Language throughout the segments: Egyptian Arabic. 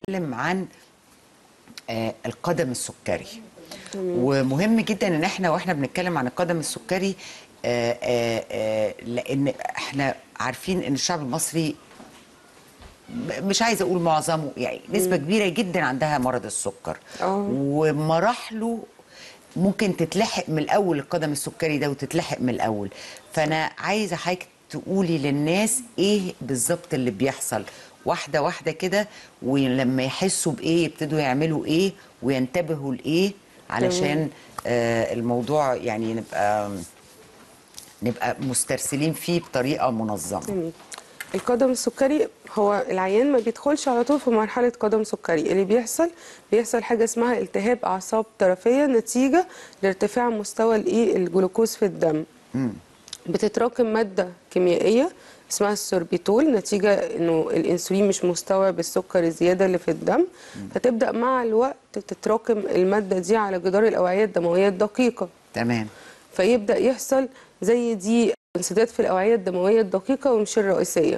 بنتكلم عن آه، القدم السكري ومهم جدا ان احنا واحنا بنتكلم عن القدم السكري آه، آه، آه، لان احنا عارفين ان الشعب المصري ب- مش عايزه اقول معظمه يعني نسبه كبيره جدا عندها مرض السكر آه. ومراحله ممكن تتلحق من الاول القدم السكري ده وتتلحق من الاول فانا عايزه حضرتك تقولي للناس ايه بالظبط اللي بيحصل واحده واحده كده ولما يحسوا بايه يبتدوا يعملوا ايه وينتبهوا لايه علشان آه الموضوع يعني نبقى نبقى مسترسلين فيه بطريقه منظمه القدم السكري هو العيان ما بيدخلش على طول في مرحلة قدم سكري اللي بيحصل بيحصل حاجة اسمها التهاب أعصاب طرفية نتيجة لارتفاع مستوى الإيه الجلوكوز في الدم بتتراكم مادة كيميائية اسمها السوربيتول نتيجة انه الانسولين مش مستوعب السكر الزيادة اللي في الدم فتبدأ مع الوقت تتراكم المادة دي على جدار الأوعية الدموية الدقيقة تمام فيبدأ يحصل زي دي انسداد في الأوعية الدموية الدقيقة ومش الرئيسية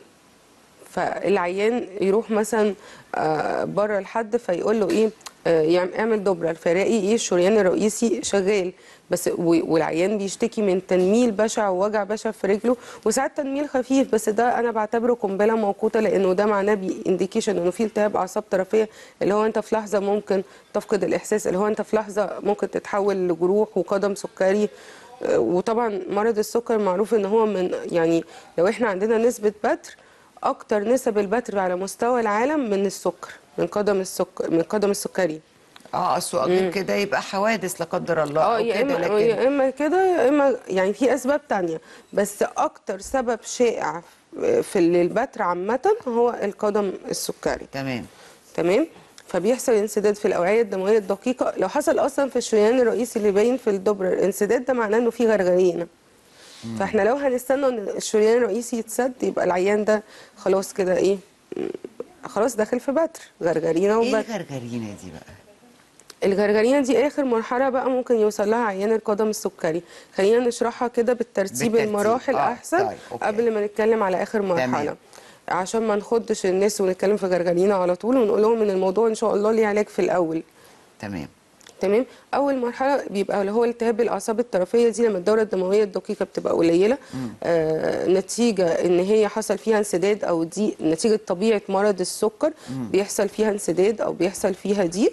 فالعيان يروح مثلا بره لحد فيقول له ايه آه، يعم- اعمل دوبرة فيلاقي ايه الشريان الرئيسي شغال بس و- والعيان بيشتكي من تنميل بشع ووجع بشع في رجله وساعات تنميل خفيف بس ده انا بعتبره قنبله موقوته لانه ده معناه بإنديكيشن انه في التهاب اعصاب طرفيه اللي هو انت في لحظه ممكن تفقد الاحساس اللي هو انت في لحظه ممكن تتحول لجروح وقدم سكري آه، وطبعا مرض السكر معروف ان هو من يعني لو احنا عندنا نسبه بتر اكتر نسب البتر على مستوى العالم من السكر من قدم السكر من قدم السكري اه اصل غير كده يبقى حوادث لا قدر الله اه أو يا كده اما لكن يا اما كده يا اما يعني في اسباب تانية بس اكتر سبب شائع في البتر عامه هو القدم السكري تمام تمام فبيحصل انسداد في الاوعيه الدمويه الدقيقه لو حصل اصلا في الشريان الرئيسي اللي باين في الدبر الانسداد ده معناه انه في غرغرينه فاحنا لو هنستنى ان الشريان الرئيسي يتسد يبقى العيان ده خلاص كده ايه م- خلاص داخل في بتر غرغرينه ايه وبتر الغرغرينه دي بقى الغرغرينه دي اخر مرحله بقى ممكن يوصل لها عيان القدم السكري خلينا نشرحها كده بالترتيب, بالترتيب. المراحل آه، احسن طيب، أوكي. قبل ما نتكلم على اخر مرحله تمام. عشان ما نخضش الناس ونتكلم في غرغرينه على طول ونقول لهم ان الموضوع ان شاء الله ليه علاج في الاول تمام تمام اول مرحله بيبقى اللي هو التهاب الاعصاب الطرفيه دي لما الدوره الدمويه الدقيقه بتبقى قليله آه نتيجه ان هي حصل فيها انسداد او ضيق نتيجه طبيعه مرض السكر بيحصل فيها انسداد او بيحصل فيها ضيق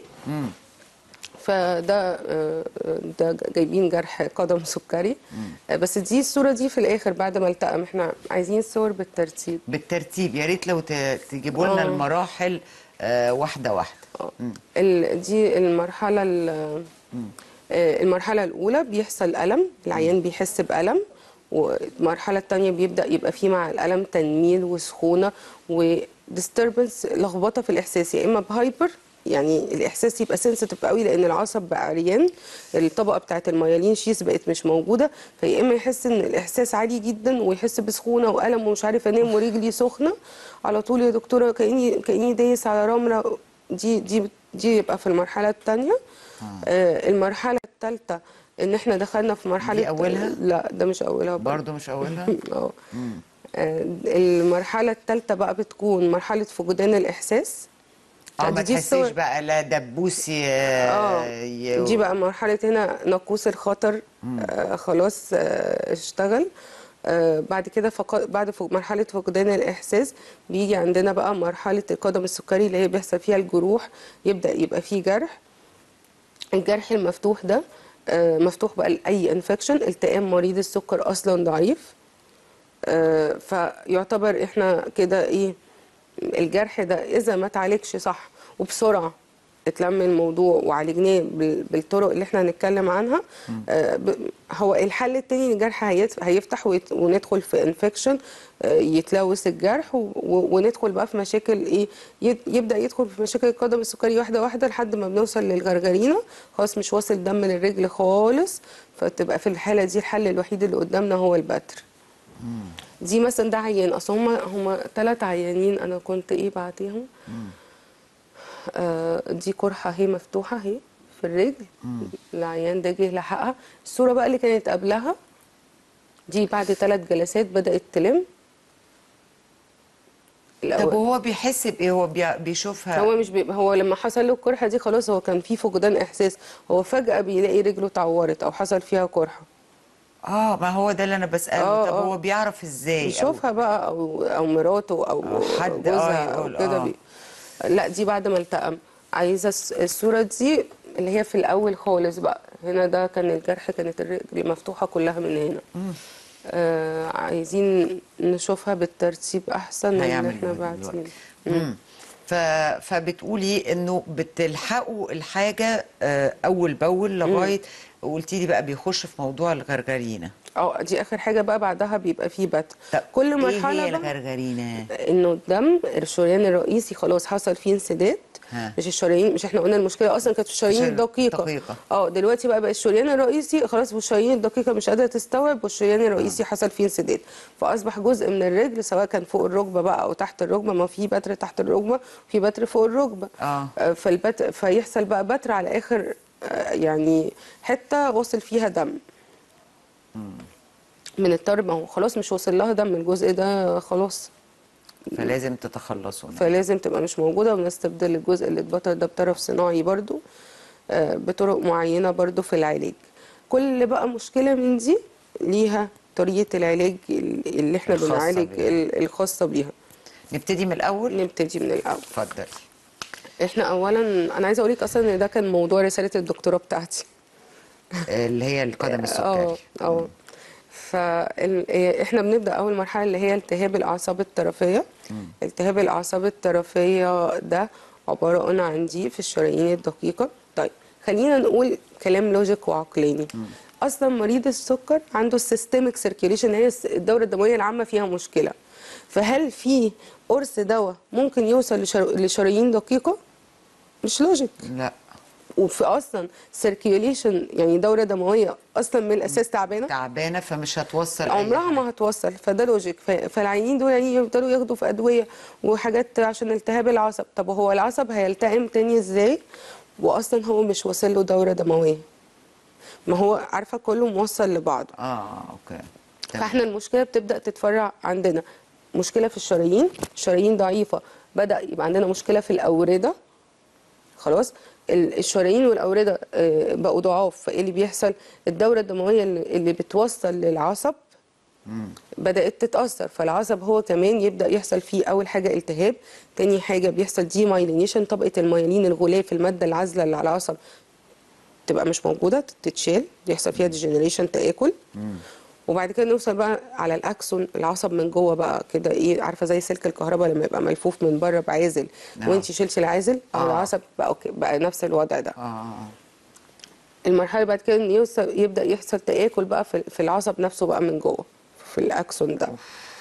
فده آه، ده جايبين جرح قدم سكري آه، بس دي الصوره دي في الاخر بعد ما التئم احنا عايزين الصور بالترتيب بالترتيب يا ريت لو ت- تجيبوا لنا آه. المراحل آه واحده واحده آه. ال- دي المرحلة ال- آه، المرحلة الأولى بيحصل ألم العيان بيحس بألم والمرحلة الثانية بيبدأ يبقى فيه مع الألم تنميل وسخونة وديستربنس لخبطة في الإحساس يا إما بهايبر يعني الإحساس يبقى سنسيتيف قوي لأن العصب بقى عريان الطبقة بتاعت الميالين شيس بقت مش موجودة فيا إما يحس إن الإحساس عالي جدا ويحس بسخونة وألم ومش عارف أنام ورجلي سخنة على طول يا دكتورة كأني كأني دايس على رملة دي دي دي يبقى في المرحلة الثانية آه المرحلة الثالثة ان احنا دخلنا في مرحلة دي أولها؟ لا ده مش اولها برضه. برضو مش اولها اه آه، المرحلة الثالثة بقى بتكون مرحلة فقدان الإحساس اه دي- ما دي تحسيش الصور- بقى لا دبوس ي- اه ي- دي بقى مرحلة هنا ناقوس الخطر آه خلاص آه اشتغل آه بعد كده فق... بعد فوق مرحلة فقدان الإحساس بيجي عندنا بقى مرحلة القدم السكري اللي هي بيحصل فيها الجروح يبدأ يبقى فيه جرح الجرح المفتوح ده آه مفتوح بقى لأي انفكشن التئام مريض السكر أصلا ضعيف آه، فيعتبر احنا كده ايه الجرح ده اذا ما اتعالجش صح وبسرعه اتلم الموضوع وعالجناه بال- بالطرق اللي احنا هنتكلم عنها آه، ب- هو الحل التاني ان الجرح هيت- هيفتح ويت- وندخل في انفكشن يتلوث الجرح و- و- وندخل بقى في مشاكل ايه يد- يبدا يدخل في مشاكل القدم السكري واحده واحده لحد ما بنوصل للغرغرينه خلاص مش واصل دم للرجل خالص فتبقى في الحاله دي الحل الوحيد اللي قدامنا هو البتر دي مثلا ده عيان اصل هم هم ثلاث عيانين انا كنت ايه بعتيهم آه دي قرحه اهي مفتوحه اهي في الرجل العيان ده جه لحقها الصوره بقى اللي كانت قبلها دي بعد ثلاث جلسات بدات تلم الأول. طب وهو بيحس بايه هو بي- بيشوفها هو مش بيبقى هو لما حصل له القرحه دي خلاص هو كان في فقدان احساس هو فجاه بيلاقي رجله اتعورت او حصل فيها قرحه اه ما هو ده اللي انا بساله آه، طب آه. هو بيعرف ازاي يشوفها بقى او او مراته او أو حد، آه، جوزها او يقول، كده آه. بي... لا دي بعد ما التئم عايزه الس- الصوره دي اللي هي في الاول خالص بقى هنا ده كان الجرح كانت الرجل مفتوحه كلها من هنا آه عايزين نشوفها بالترتيب احسن من اللي هيعمل احنا إيه باعتين دلوقتي؟ مم. ف... فبتقولي انه بتلحقوا الحاجه آه، اول باول لغايه قلتي لي بقى بيخش في موضوع الغرغرينه اه دي اخر حاجه بقى بعدها بيبقى فيه بتر طب كل ايه مرحله هي بقى الغرغرينه انه الدم الشريان الرئيسي خلاص حصل فيه انسداد ها. مش الشرايين مش احنا قلنا المشكله اصلا كانت في الشرايين الشر- الدقيقه الدقيقة. اه دلوقتي بقى بقى الشريان الرئيسي خلاص والشرايين الدقيقه مش قادره تستوعب والشريان الرئيسي حصل فيه انسداد فاصبح جزء من الرجل سواء كان فوق الركبه بقى او تحت الركبه ما في بتر تحت الركبه في بتر فوق الركبه آه. آه، فالبت فيحصل بقى بتر على اخر آه، يعني حته وصل فيها دم من الطرب ما هو خلاص مش وصل لها دم الجزء ده خلاص فلازم تتخلصوا منها. فلازم تبقى مش موجودة ونستبدل الجزء اللي اتبطل ده بطرف صناعي برضو آه، بطرق معينة برضو في العلاج كل بقى مشكلة من دي ليها طريقة العلاج ال- اللي احنا الخاصة بنعالج بيها. ال- الخاصة بيها نبتدي من الاول نبتدي من الأول اتفضلي احنا أولا أنا عايزة أقولك أصلا إن ده كان موضوع رسالة الدكتوراه بتاعتي اللي هي القدم اه السكري اه فاحنا بنبدا اول مرحله اللي هي التهاب الاعصاب الطرفيه التهاب الاعصاب الطرفيه ده عباره عن ضيق في الشرايين الدقيقه طيب خلينا نقول كلام لوجيك وعقلاني اصلا مريض السكر عنده السيستميك سيركيوليشن هي الس- الدوره الدمويه العامه فيها مشكله فهل في قرص دواء ممكن يوصل لشر- لشرايين دقيقه مش لوجيك لا وفي اصلا سيركيوليشن يعني دوره دمويه اصلا من الاساس تعبانه تعبانه فمش هتوصل أي عمرها حاجة. ما هتوصل فده لوجيك ف- فالعيانين دول يعني يفضلوا ياخدوا في ادويه وحاجات عشان التهاب العصب طب هو العصب هيلتئم تاني ازاي واصلا هو مش واصل له دوره دمويه ما هو عارفه كله موصل لبعضه اه اوكي تمام. فاحنا المشكله بتبدا تتفرع عندنا مشكله في الشرايين شرايين ضعيفه بدا يبقى عندنا مشكله في الاورده خلاص ال- الشرايين والاورده آه، بقوا ضعاف فايه اللي بيحصل الدوره الدمويه اللي اللي بتوصل للعصب بدات تتاثر فالعصب هو كمان يبدا يحصل فيه اول حاجه التهاب تاني حاجه بيحصل دي مايلينيشن طبقه الميلين الغلاف الماده العازله اللي على العصب تبقى مش موجوده تتشال يحصل فيها ديجنريشن تاكل وبعد كده نوصل بقى على الاكسون العصب من جوه بقى كده ايه عارفه زي سلك الكهرباء لما يبقى ملفوف من بره بعازل آه. وانت شلتي العازل آه. آه. العصب بقى أوكي بقى نفس الوضع ده اه المرحله بعد كده ان يوصل يبدا يحصل تاكل بقى في في العصب نفسه بقى من جوه في الاكسون ده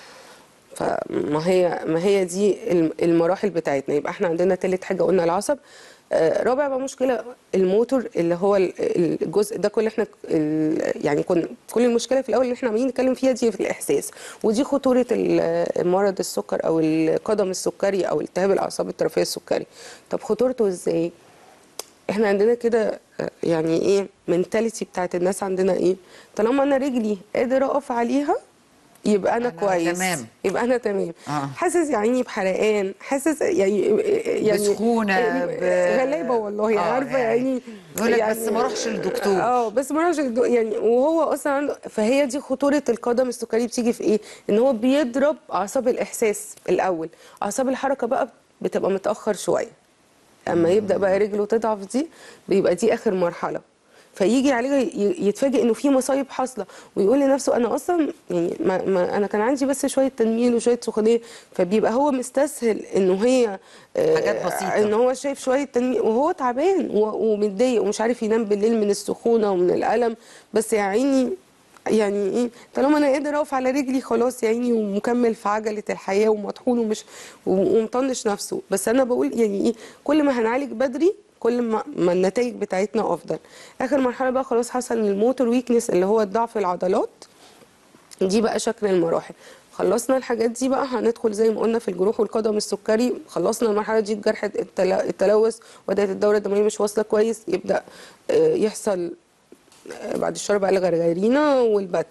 فما هي ما هي دي الم- المراحل بتاعتنا يبقى احنا عندنا تالت حاجه قلنا العصب آه، رابع بقى مشكله الموتور اللي هو ال- الجزء ده كل احنا ال- يعني كنا كل المشكله في الاول اللي احنا عمالين نتكلم فيها دي في الاحساس ودي خطوره ال- مرض السكر او القدم السكري او التهاب الاعصاب الطرفيه السكري طب خطورته ازاي احنا عندنا كده آه، يعني ايه منتاليتي بتاعت الناس عندنا ايه طالما انا رجلي قادر اقف عليها يبقى انا, أنا كويس تمام. يبقى انا تمام آه. حاسس يا عيني بحرقان حاسس يعني يعني بسخونة، ب- غلابه والله آه، عارفه يعني. يعني يقول لك بس ما اروحش للدكتور. اه بس ما اروحش للدكتور يعني وهو اصلا عنده فهي دي خطوره القدم السكري بتيجي في ايه ان هو بيضرب اعصاب الاحساس الاول اعصاب الحركه بقى بتبقى متاخر شويه اما يبدا بقى رجله تضعف دي بيبقى دي اخر مرحله فيجي عليه ي- يتفاجئ انه في مصايب حاصله ويقول لنفسه انا اصلا يعني ما, ما انا كان عندي بس شويه تنميل وشويه سخونيه فبيبقى هو مستسهل انه هي آه، حاجات بسيطة. ان هو شايف شويه تنميل وهو تعبان و- ومتضايق ومش عارف ينام بالليل من السخونه ومن الالم بس يا عيني يعني ايه طالما انا قادر اقف على رجلي خلاص يا عيني ومكمل في عجله الحياه ومطحون ومش ومطنش نفسه بس انا بقول يعني ايه كل ما هنعالج بدري كل ما, ما النتائج بتاعتنا افضل اخر مرحله بقى خلاص حصل الموتور ويكنس اللي هو ضعف العضلات دي بقى شكل المراحل خلصنا الحاجات دي بقى هندخل زي ما قلنا في الجروح والقدم السكري خلصنا المرحله دي الجرح التل- التلوث وبدات الدوره الدمويه مش واصله كويس يبدا آه، يحصل آه، بعد الشر بقى الغرغرينه والبتر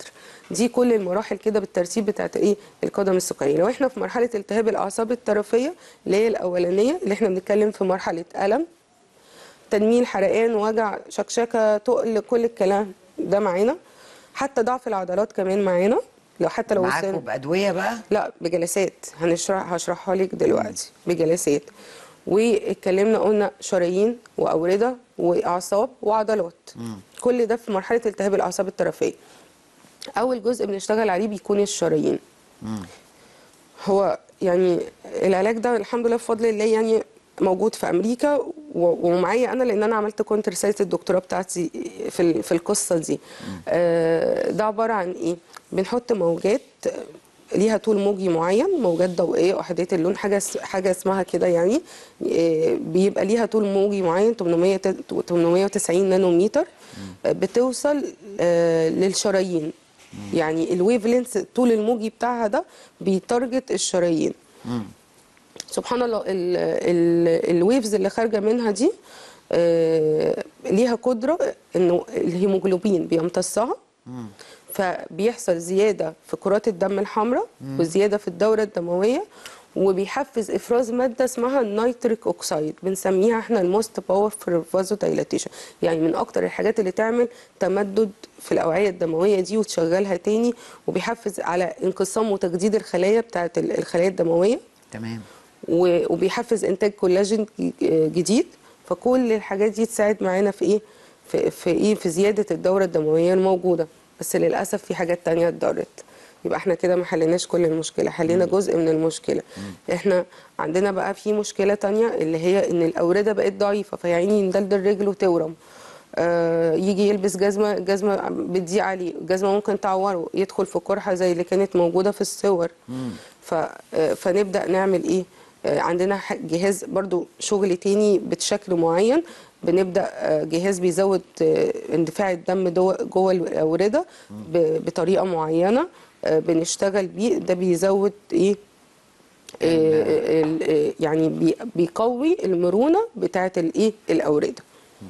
دي كل المراحل كده بالترتيب بتاعت ايه القدم السكريه لو احنا في مرحله التهاب الاعصاب الطرفيه اللي هي الاولانيه اللي احنا بنتكلم في مرحله الم تنميل حرقان وجع شكشكه تقل كل الكلام ده معانا حتى ضعف العضلات كمان معانا لو حتى لو معاكم وصلنا بادويه بقى لا بجلسات هنشرح هشرحها لك دلوقتي بجلسات واتكلمنا قلنا شرايين واورده واعصاب وعضلات كل ده في مرحله التهاب الاعصاب الطرفيه اول جزء بنشتغل عليه بيكون الشرايين هو يعني العلاج ده الحمد لله بفضل الله يعني موجود في امريكا و- ومعايا انا لان انا عملت كنت رساله الدكتوراه بتاعتي في ال- في القصه دي آه، ده عباره عن ايه بنحط موجات ليها طول موجي معين موجات ضوئيه وحديه اللون حاجه اس- حاجه اسمها كده يعني آه، بيبقى ليها طول موجي معين 800 ت- 890 نانومتر آه، بتوصل آه، للشرايين يعني الويف لينس طول الموجي بتاعها ده بيتارجت الشرايين سبحان الله ال- ال- الويفز اللي خارجه منها دي آه، ليها قدره انه الهيموجلوبين بيمتصها فبيحصل زياده في كرات الدم الحمراء وزياده في الدوره الدمويه وبيحفز افراز ماده اسمها النيتريك اوكسيد بنسميها احنا الموست باورفul فازو دايلاتيشن يعني من اكتر الحاجات اللي تعمل تمدد في الاوعيه الدمويه دي وتشغلها تاني وبيحفز على انقسام وتجديد الخلايا بتاعه ال- الخلايا الدمويه تمام و- وبيحفز انتاج كولاجين ج- جديد فكل الحاجات دي تساعد معانا في ايه في, في ايه في زياده الدوره الدمويه الموجوده بس للاسف في حاجات تانية اتضرت يبقى احنا كده ما حليناش كل المشكله حلينا جزء من المشكله احنا عندنا بقى في مشكله تانية اللي هي ان الاورده بقت ضعيفه فيعني ندلدل رجل وتورم آه يجي يلبس جزمه جزمه بتضيق عليه جزمه ممكن تعوره يدخل في قرحه زي اللي كانت موجوده في الصور ف آه، فنبدا نعمل ايه آه، عندنا ح- جهاز برضو شغل تاني بشكل معين بنبدا آه، جهاز بيزود آه، اندفاع الدم دو- جوه الاورده ب- بطريقه معينه آه، بنشتغل بيه ده بيزود ايه آه، ال- آه، يعني بي- بيقوي المرونه بتاعه الايه الاورده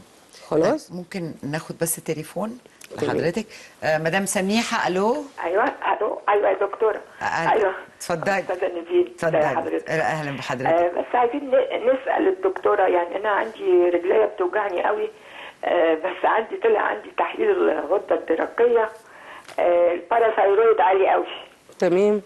خلاص ممكن ناخد بس تليفون تمام. لحضرتك آه مدام سميحه الو ايوه الو ايوه يا دكتوره أهلا. ايوه اتفضلي. استاذه نيفين ازي اتفضلي حضرتك آه، اهلا بحضرتك آه بس عايزين ن- نسال الدكتوره يعني انا عندي رجليا بتوجعني قوي آه بس عندي طلع عندي تحليل الغده الدرقيه آه الباراثايرويد عالي قوي تمام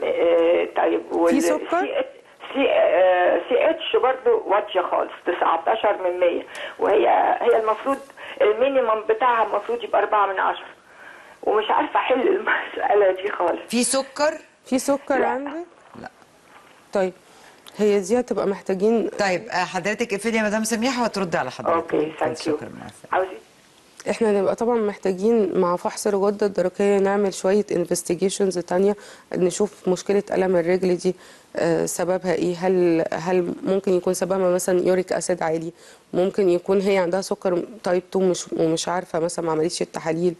آه طيب وال- سكر؟ سي سي آه سي اتش برضه واطيه خالص 19 من 100 وهي هي المفروض المينيمم بتاعها المفروض يبقى 4 من 10 ومش عارفه احل المساله دي خالص في سكر في سكر لا. عندك لا. طيب هي دي هتبقى محتاجين طيب آه حضرتك اقفلي يا مدام سميحه وترد على حضرتك اوكي ثانك يو شكرا مع السلامه عاوزين احنا نبقى طبعا محتاجين مع فحص الغده الدرقيه نعمل شويه انفستيجيشنز تانية نشوف مشكله الم الرجل دي آه، سببها ايه هل هل ممكن يكون سببها مثلا يوريك اسيد عالي ممكن يكون هي عندها سكر تايب 2 مش ومش عارفه مثلا ما عملتش التحاليل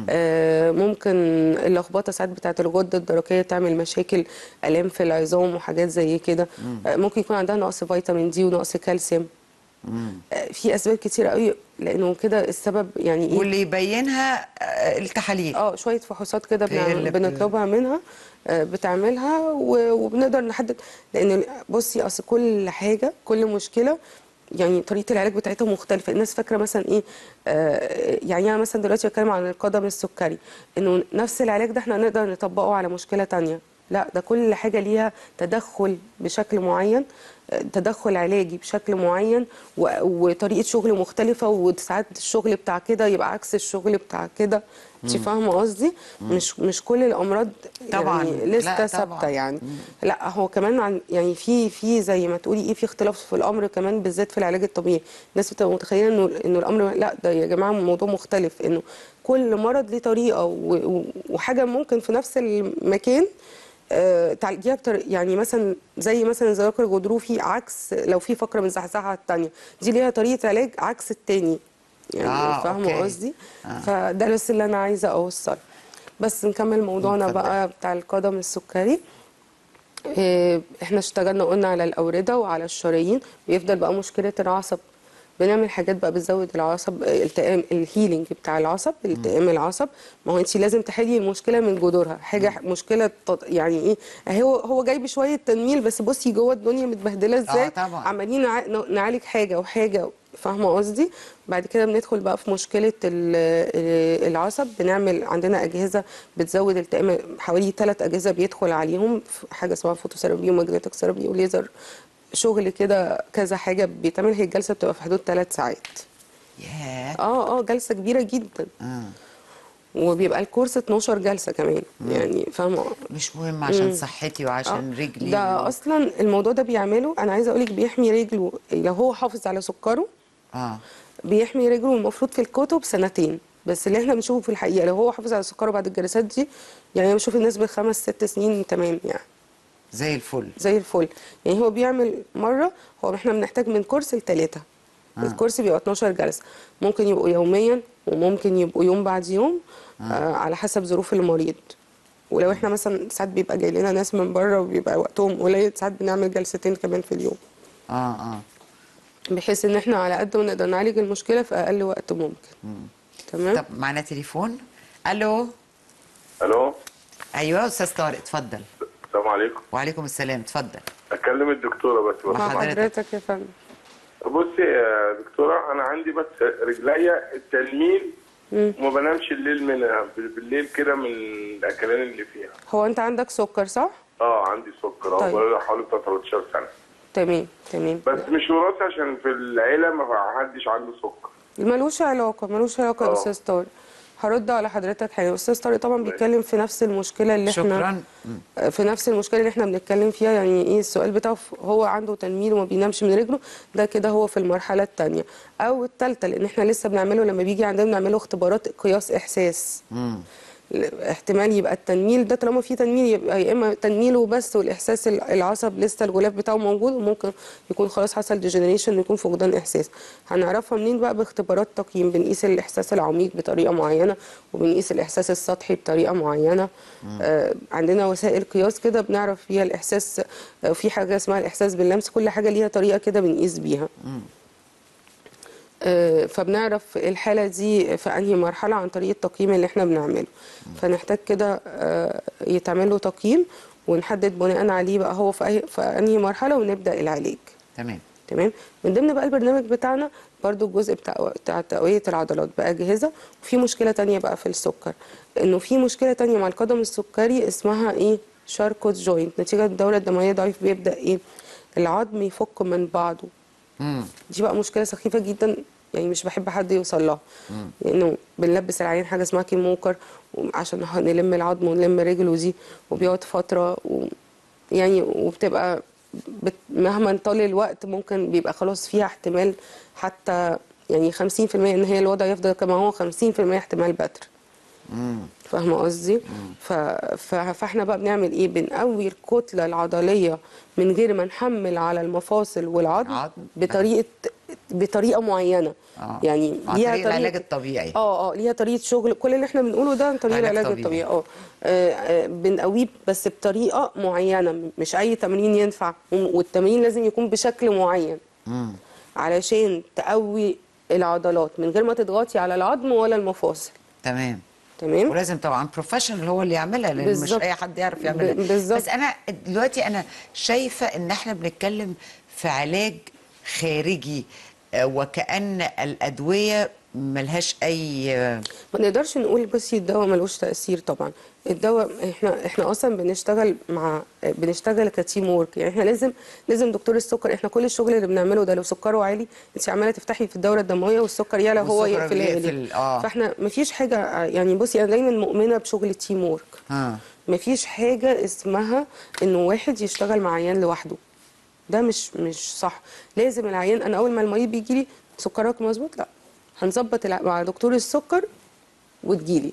آه، ممكن اللخبطه ساعات بتاعه الغده الدرقيه تعمل مشاكل الام في العظام وحاجات زي كده آه، ممكن يكون عندها نقص فيتامين دي ونقص كالسيوم آه، في اسباب كتيره قوي لانه كده السبب يعني ايه واللي يبينها آه التحاليل اه شويه فحوصات كده هي بنعمل- اللي بت- بنطلبها منها آه، بتعملها و- وبنقدر نحدد لان بصي اصل كل حاجه كل مشكله يعني طريقه العلاج بتاعتها مختلفه الناس فاكره مثلا ايه آه، يعني انا مثلا دلوقتي بتكلم عن القدم السكري انه نفس العلاج ده احنا نقدر نطبقه على مشكله تانية لا ده كل حاجه ليها تدخل بشكل معين آه، تدخل علاجي بشكل معين و- وطريقه شغل مختلفه وساعات الشغل بتاع كده يبقى عكس الشغل بتاع كده انت فاهمه قصدي مش مش كل الامراض طبعاً. يعني لا، لسه طبعاً. ثابته يعني لا هو كمان عن يعني في في زي ما تقولي ايه في اختلاف في الامر كمان بالذات في العلاج الطبيعي الناس بتبقى متخيله انه انه الامر لا ده يا جماعه موضوع مختلف انه كل مرض ليه طريقه و- و- وحاجه ممكن في نفس المكان آه، تعالجيها بطريقه يعني مثلا زي مثلا الزراكر الغضروفي عكس لو في فقره مزحزحه على الثانيه دي ليها طريقه علاج عكس التاني يعني آه، فاهمه أوكي. قصدي فده بس اللي انا عايزه اوصله بس نكمل موضوعنا اتفضل. بقى بتاع القدم السكري إيه، احنا اشتغلنا قلنا على الاورده وعلى الشرايين بيفضل بقى مشكله العصب بنعمل حاجات بقى بتزود العصب التئام الهيلينج بتاع العصب التئام العصب ما هو انت لازم تحلي المشكله من جذورها حاجه مشكله تط- يعني ايه اهي هو هو جاي بشويه تنميل بس بصي جوه الدنيا متبهدله ازاي طبعاً. عمالين نع- نعالج حاجه وحاجه فاهمه قصدي بعد كده بندخل بقى في مشكله ال- العصب بنعمل عندنا اجهزه بتزود التئام حوالي ثلاث اجهزه بيدخل عليهم في حاجه اسمها فوتوثيرابي وماجنتيك ثيرابي وليزر شغل كده كذا حاجه بيتعمل هي الجلسه بتبقى في حدود ثلاث ساعات ياه اه اه جلسه كبيره جدا آه. وبيبقى الكورس 12 جلسه كمان يعني فاهمه مش مهم عشان صحتي وعشان آه. رجلي ده اصلا الموضوع ده بيعمله انا عايزه اقولك بيحمي رجله لو هو حافظ على سكره اه بيحمي رجله المفروض في الكتب سنتين بس اللي احنا بنشوفه في الحقيقه لو هو حافظ على سكره بعد الجلسات دي يعني انا بشوف الناس بخمس ست سنين تمام يعني زي الفل زي الفل يعني هو بيعمل مره هو احنا بنحتاج من كورس لثلاثه آه. الكورس بيبقى 12 جلسه ممكن يبقوا يوميا وممكن يبقوا يوم بعد يوم آه. آه على حسب ظروف المريض ولو احنا مثلا ساعات بيبقى جاي لنا ناس من بره وبيبقى وقتهم قليل ساعات بنعمل جلستين كمان في اليوم اه اه بحيث ان احنا على قد ما نقدر نعالج المشكله في اقل وقت ممكن تمام طب معنا تليفون الو الو ايوه استاذ طارق اتفضل السلام عليكم وعليكم السلام اتفضل اكلم الدكتوره بس مع مع حضرتك. حضرتك يا فندم بصي يا دكتوره انا عندي بس رجليا التنميل وما بنامش الليل منها بالليل كده من الاكلان اللي فيها هو انت عندك سكر صح اه عندي سكر اه طيب. بقالي حوالي بتاع 13 سنه تمام تمام بس مش وراثي عشان في العيله ما حدش عنده سكر ملوش علاقه ملوش علاقه يا آه. استاذ طارق هرد على حضرتك حاجه استاذ طارق طبعا بيتكلم في نفس المشكله اللي احنا شكرا مم. في نفس المشكله اللي احنا بنتكلم فيها يعني ايه السؤال بتاعه ف- هو عنده تنميل وما بينامش من رجله ده كده هو في المرحله الثانيه او الثالثه لان احنا لسه بنعمله لما بيجي عندنا بنعمله اختبارات قياس احساس مم. احتمال يبقى التنميل ده طالما في تنميل يبقى يا اما تنميل وبس والاحساس ال- العصب لسه الغلاف بتاعه موجود وممكن يكون خلاص حصل ديجنريشن يكون فقدان احساس هنعرفها منين بقى باختبارات تقييم بنقيس الاحساس العميق بطريقه معينه وبنقيس الاحساس السطحي بطريقه معينه آه عندنا وسائل قياس كده بنعرف فيها الاحساس آه في حاجه اسمها الاحساس باللمس كل حاجه ليها طريقه كده بنقيس بيها آه، فبنعرف الحالة دي في أنهي مرحلة عن طريق التقييم اللي احنا بنعمله فنحتاج كده آه، يتعمل له تقييم ونحدد بناء عليه بقى هو في, أي في أنهي مرحلة ونبدأ العلاج تمام تمام من ضمن بقى البرنامج بتاعنا برضو الجزء بتاع بتاع تقوية العضلات بأجهزة وفي مشكلة تانية بقى في السكر إنه في مشكلة تانية مع القدم السكري اسمها إيه شاركوت جوينت نتيجة الدورة الدموية ضعيف بيبدأ إيه العظم يفك من بعضه مم. دي بقى مشكله سخيفه جدا يعني مش بحب حد يوصل لها لانه بنلبس العيان حاجه اسمها كيموكر عشان نلم العظم ونلم رجله دي وبيقعد فتره و يعني وبتبقى بت مهما طال الوقت ممكن بيبقى خلاص فيها احتمال حتى يعني 50% ان هي الوضع يفضل كما هو 50% احتمال بتر مم. فاهمه قصدي ف... ف... فاحنا بقى بنعمل ايه بنقوي الكتله العضليه من غير ما نحمل على المفاصل والعظم عظم. بطريقه بطريقه معينه آه. يعني عن طريق العلاج الطبيعي اه اه ليها طريقه شغل كل اللي احنا بنقوله ده عن طريق علاج العلاج طبيعي. الطبيعي اه آه، آه، بنقويه بس بطريقه معينه مش اي تمرين ينفع والتمرين لازم يكون بشكل معين مم. علشان تقوي العضلات من غير ما تضغطي على العظم ولا المفاصل تمام تمام ولازم طبعا بروفيشنال هو اللي يعملها لان مش بالظبط. اي حد يعرف يعملها ب- بالظبط. بس انا دلوقتي انا شايفه ان احنا بنتكلم في علاج خارجي آه، وكأن الأدوية ملهاش أي آه، ما نقدرش نقول بس الدواء ملوش تأثير طبعا الدواء احنا احنا اصلا بنشتغل مع بنشتغل كتيم وورك يعني احنا لازم لازم دكتور السكر احنا كل الشغل اللي بنعمله ده لو سكره عالي انت عماله تفتحي في الدوره الدمويه والسكر يعلى هو والسكر يقفل بيقفل، يقلب. آه. فاحنا مفيش حاجه يعني بصي انا دايما مؤمنه بشغل التيم وورك ها مفيش حاجه اسمها انه واحد يشتغل مع عيان لوحده ده مش مش صح لازم العيان انا اول ما المريض بيجي لي سكرك مظبوط لا هنظبط الع- مع دكتور السكر وتجيلي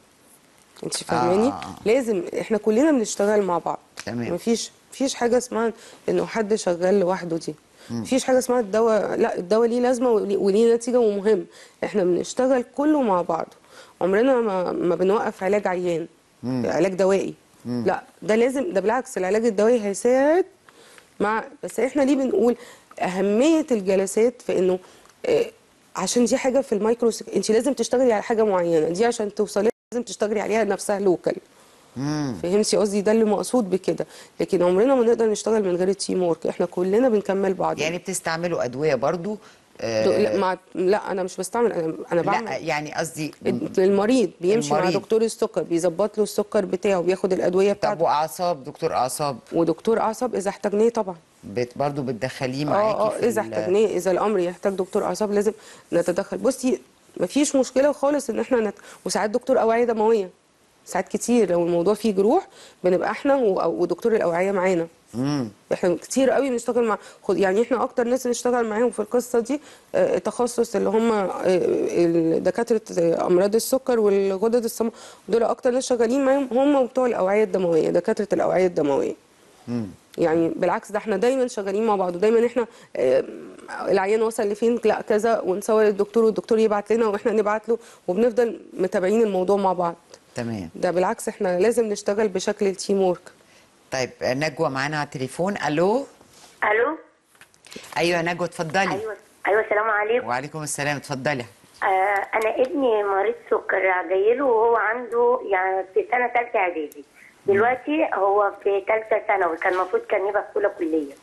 انت فاهماني آه. لازم احنا كلنا بنشتغل مع بعض تمام. مفيش مفيش حاجه اسمها انه حد شغال لوحده دي مفيش حاجه اسمها الدواء لا الدواء ليه لازمه وليه, وليه نتيجه ومهم احنا بنشتغل كله مع بعض عمرنا ما, ما بنوقف علاج عيان علاج دوائي لا ده لازم ده بالعكس العلاج الدوائي هيساعد مع بس احنا ليه بنقول اهميه الجلسات في انه آه، عشان دي حاجه في المايكرو انت لازم تشتغلي على حاجه معينه دي عشان توصلي لازم تشتغلي عليها نفسها لوكال فهمتي قصدي ده اللي مقصود بكده لكن عمرنا ما نقدر نشتغل من غير التيم ورك احنا كلنا بنكمل بعض يعني بتستعملوا ادويه برضو آه، لا ما لا انا مش بستعمل انا انا بعمل لا يعني قصدي المريض بيمشي المريض. مع دكتور السكر بيظبط له السكر بتاعه بياخد الادويه طب بتاعته واعصاب دكتور اعصاب ودكتور اعصاب اذا احتاجناه طبعا بت برضو بتدخليه معاكي اه اه في اذا ال- احتاجناه اذا الامر يحتاج دكتور اعصاب لازم نتدخل بصي مفيش مشكله خالص ان احنا نت... وساعات دكتور اوعيه دمويه ساعات كتير لو الموضوع فيه جروح بنبقى احنا و... ودكتور الاوعيه معانا احنا كتير قوي بنشتغل مع خد يعني احنا اكتر ناس بنشتغل معاهم في القصه دي آه، التخصص اللي هم آه، ال- دكاتره آه، امراض السكر والغدد الصماء دول اكتر ناس شغالين معاهم هم بتوع الاوعيه الدمويه دكاتره الاوعيه الدمويه يعني بالعكس ده احنا دايما شغالين مع بعض ودايما احنا آه، العيان وصل لفين لا كذا ونصور الدكتور والدكتور يبعت لنا واحنا نبعت له وبنفضل متابعين الموضوع مع بعض تمام ده بالعكس احنا لازم نشتغل بشكل التيم وورك طيب آه، نجوى معانا على التليفون الو الو ايوه يا نجوى اتفضلي ايوه ايوه السلام عليكم وعليكم السلام اتفضلي آه انا ابني مريض سكر جاي له وهو عنده يعني في سنه ثالثه اعدادي دلوقتي هو في ثالثه ثانوي كان المفروض كان يبقى في اولى كليه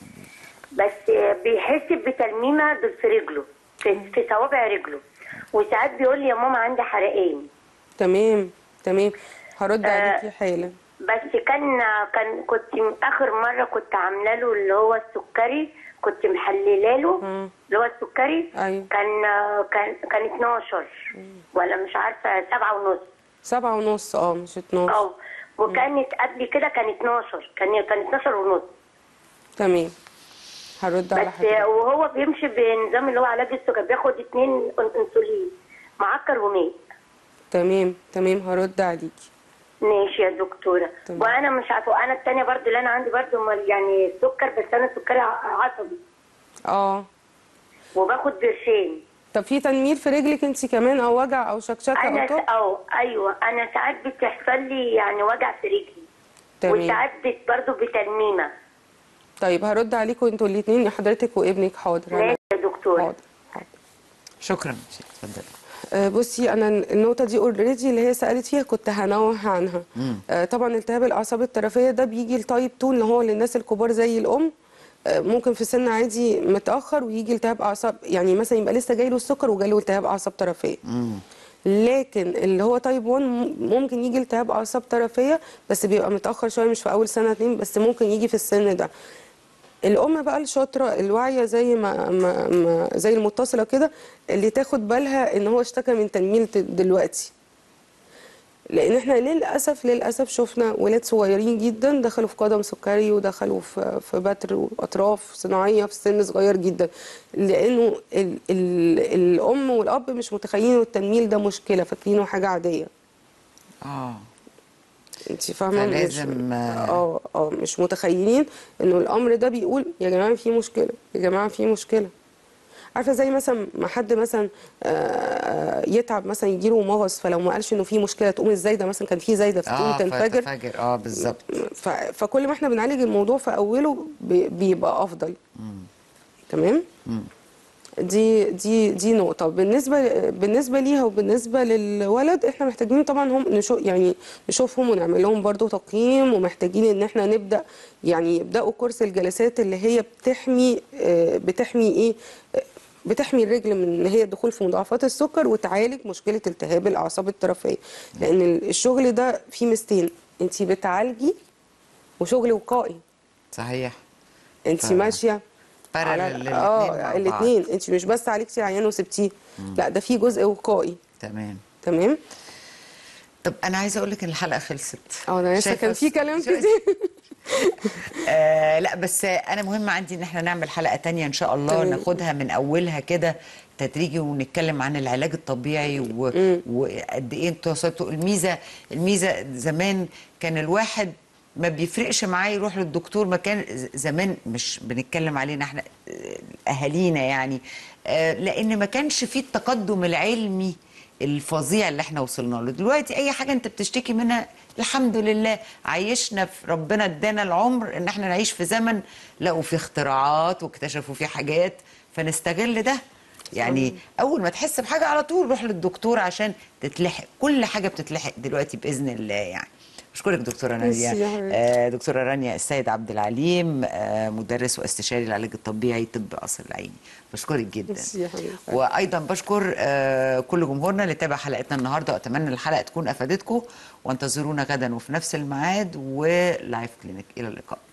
بس آه، بيحس بتلميمه في رجله في, في صوابع رجله وساعات بيقول لي يا ماما عندي حرقان تمام تمام هرد آه، عليكي حالا بس كان كان كنت اخر مره كنت عامله له اللي هو السكري كنت محلله له مم. اللي هو السكري أيوة. كان كان كان 12 ولا مش عارفه سبعة ونص سبعة ونص اه مش 12 اه وكانت قبل كده كان 12 كان كان 12 ونص تمام هرد على بس حضرتك وهو بيمشي بنظام اللي هو علاج السكر بياخد اتنين انسولين معكر وميت تمام تمام هرد عليكي ماشي يا دكتوره تمام. وانا مش عارفه وانا الثانيه برضو اللي انا عندي برضو مال- يعني سكر بس انا سكري ع- عصبي اه وباخد برشين طب في تنميل في رجلك انت كمان او وجع او شكشكه انا او س- طب اه ايوه انا ساعات بتحصل لي يعني وجع في رجلي تمام وساعات بت- برضو بتلميمه طيب هرد عليكم انتوا الاثنين حضرتك وابنك حاضر ماشي أنا- يا دكتوره حاضر حاضر شكرا اتفضلي آه، بصي انا النقطه دي اوريدي اللي هي سالت فيها كنت هنوه عنها آه، طبعا التهاب الاعصاب الطرفيه ده بيجي التايب 2 اللي هو للناس الكبار زي الام آه، ممكن في سن عادي متاخر ويجي التهاب اعصاب يعني مثلا يبقى لسه جاي له السكر وجاله التهاب اعصاب طرفيه لكن اللي هو تايب 1 م- ممكن يجي التهاب اعصاب طرفيه بس بيبقى متاخر شويه مش في اول سنه اتنين بس ممكن يجي في السن ده الام بقى الشاطره الواعيه زي ما, ما, ما زي المتصله كده اللي تاخد بالها ان هو اشتكى من تنميل ت- دلوقتي لان احنا للاسف للاسف شفنا ولاد صغيرين جدا دخلوا في قدم سكري ودخلوا في في بتر واطراف صناعيه في سن صغير جدا لانه ال ال الام والاب مش متخيلين إن التنميل ده مشكله فاكرينه حاجه عاديه اه انت فاهمه مش فلازم، آه، اه اه مش متخيلين انه الامر ده بيقول يا جماعه في مشكله يا جماعه في مشكله عارفه زي مثلا ما حد مثلا آه، يتعب مثلا يجيله مغص فلو ما قالش انه في مشكله تقوم الزايده مثلا كان في زايده فتقوم اه تنفجر فتنفجر اه بالظبط ف- فكل ما احنا بنعالج الموضوع في اوله بي- بيبقى افضل تمام دي دي دي نقطه بالنسبه بالنسبه ليها وبالنسبه للولد احنا محتاجين طبعا هم نشوف يعني نشوفهم ونعمل لهم برضو تقييم ومحتاجين ان احنا نبدا يعني يبداوا كورس الجلسات اللي هي بتحمي آه، بتحمي ايه آه، بتحمي الرجل من ان هي الدخول في مضاعفات السكر وتعالج مشكله التهاب الاعصاب الطرفيه لان الشغل ده فيه ميزتين انت بتعالجي وشغل وقائي صحيح انت ف- ماشيه parallel على الاتنين اه مع بعض. الاثنين انت مش بس عالجتي العيان وسبتيه لا ده في جزء وقائي تمام تمام طب انا عايزه اقول لك ان الحلقه خلصت اه انا لسه شايفة كان في الس- كلام شايفة- كتير آه لا بس انا مهم عندي ان احنا نعمل حلقه تانية ان شاء الله تمام. ناخدها من اولها كده تدريجي ونتكلم عن العلاج الطبيعي و... وقد ايه انتوا وصلتوا الميزه الميزه زمان كان الواحد ما بيفرقش معاه يروح للدكتور مكان ز- زمان مش بنتكلم علينا احنا آه، اهالينا يعني آه، لان ما كانش فيه التقدم العلمي الفظيع اللي احنا وصلنا له دلوقتي اي حاجه انت بتشتكي منها الحمد لله عايشنا في ربنا ادانا العمر ان احنا نعيش في زمن لقوا فيه اختراعات واكتشفوا فيه حاجات فنستغل ده يعني اول ما تحس بحاجه على طول روح للدكتور عشان تتلحق كل حاجه بتتلحق دلوقتي باذن الله يعني بشكرك دكتوره ميرسي يا ناديه حبيبتي. آه، دكتوره رانيا السيد عبد العليم آه، مدرس واستشاري العلاج الطبيعي طب قصر العيني بشكرك جدا ميرسي يا حبيبتي. وايضا بشكر آه، كل جمهورنا اللي تابع حلقتنا النهارده واتمنى الحلقه تكون افادتكم وانتظرونا غدا وفي نفس الميعاد ولايف كلينيك الى اللقاء